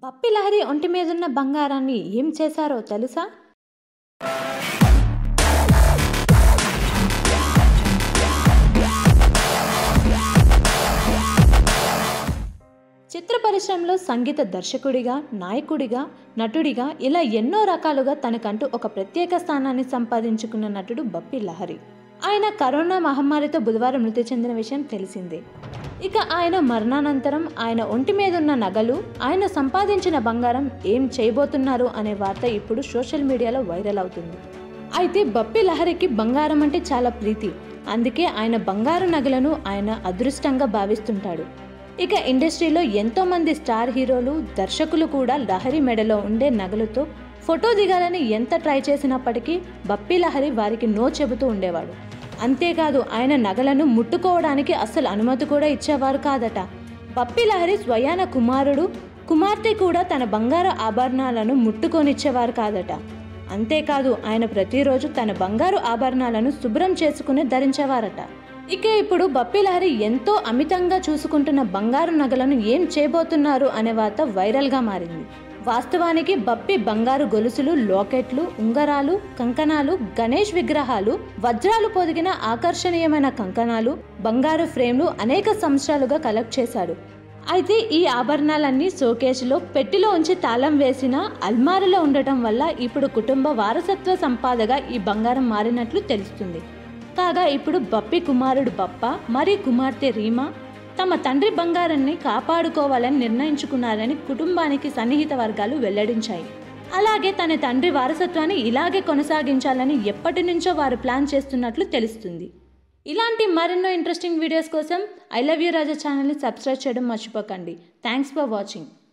బప్పి లహరి ఒంటి మీదున్న బంగారాన్ని ఏం చేశారో తెలుసా చిత్ర పరిశ్రమలో సంగీత దర్శకుడిగా నాయకుడిగా నటుడిగా ఇలా ఎన్నో రకాలుగా తనకంటూ ఒక ప్రత్యేక స్థానాన్ని సంపాదించుకున్న నటుడు బప్పి లహరి ఆయన కరోనా మహమ్మారితో బుధవారం మృతి చెందిన విషయం తెలిసిందే ఇక ఆయన మరణానంతరం ఆయన ఒంటి మీద ఉన్న నగలు ఆయన సంపాదించిన బంగారం ఏం చేయబోతున్నారు అనే వార్త ఇప్పుడు సోషల్ మీడియాలో వైరల్ అవుతుంది అయితే బప్పి లహరికి బంగారం అంటే చాలా ప్రీతి అందుకే ఆయన బంగారు నగలను ఆయన అదృష్టంగా భావిస్తుంటాడు ఇక ఇండస్ట్రీలో ఎంతో మంది స్టార్ హీరోలు దర్శకులు కూడా లహరి మెడలో ఉండే నగలతో ఫోటో దిగాలని ఎంత ట్రై చేసినప్పటికీ బప్పి లహరి వారికి నో చెబుతూ ఉండేవాడు అంతేకాదు ఆయన నగలను ముట్టుకోవడానికి అస్సలు అనుమతి కూడా ఇచ్చేవారు కాదట బప్పి లహరి స్వయాన కుమారుడు కుమార్తె కూడా తన బంగారు ఆభరణాలను ముట్టుకొనిచ్చేవారు కాదట అంతేకాదు ఆయన ప్రతిరోజు తన బంగారు ఆభరణాలను శుభ్రం చేసుకుని ధరించేవారట ఇక ఇప్పుడు బప్పి లహరి ఎంతో అమితంగా చూసుకుంటున్న బంగారు నగలను ఏం చేయబోతున్నారు అనే వార్త వైరల్గా మారింది వాస్తవానికి బప్పి బంగారు గొలుసులు లోకెట్లు ఉంగరాలు కంకణాలు గణేష్ విగ్రహాలు వజ్రాలు పొదిగిన ఆకర్షణీయమైన కంకణాలు బంగారు ఫ్రేమ్లు అనేక సంవత్సరాలుగా కలెక్ట్ చేశాడు అయితే ఈ ఆభరణాలన్నీ షోకేసులో పెట్టిలో ఉంచి తాళం వేసిన అల్మారులో ఉండటం వల్ల ఇప్పుడు కుటుంబ వారసత్వ సంపాదగా ఈ బంగారం మారినట్లు తెలుస్తుంది కాగా ఇప్పుడు బప్పి కుమారుడు బప్ప మరియు కుమార్తె రీమా తమ తండ్రి బంగారాన్ని కాపాడుకోవాలని నిర్ణయించుకున్నారని కుటుంబానికి సన్నిహిత వర్గాలు వెల్లడించాయి అలాగే తన తండ్రి వారసత్వాన్ని ఇలాగే కొనసాగించాలని ఎప్పటి నుంచో వారు ప్లాన్ చేస్తున్నట్లు తెలుస్తుంది ఇలాంటి మరెన్నో ఇంట్రెస్టింగ్ వీడియోస్ కోసం ఐ లవ్ యూ రాజా ఛానల్ని సబ్స్క్రైబ్ చేయడం మర్చిపోకండి థ్యాంక్స్ ఫర్ వాచింగ్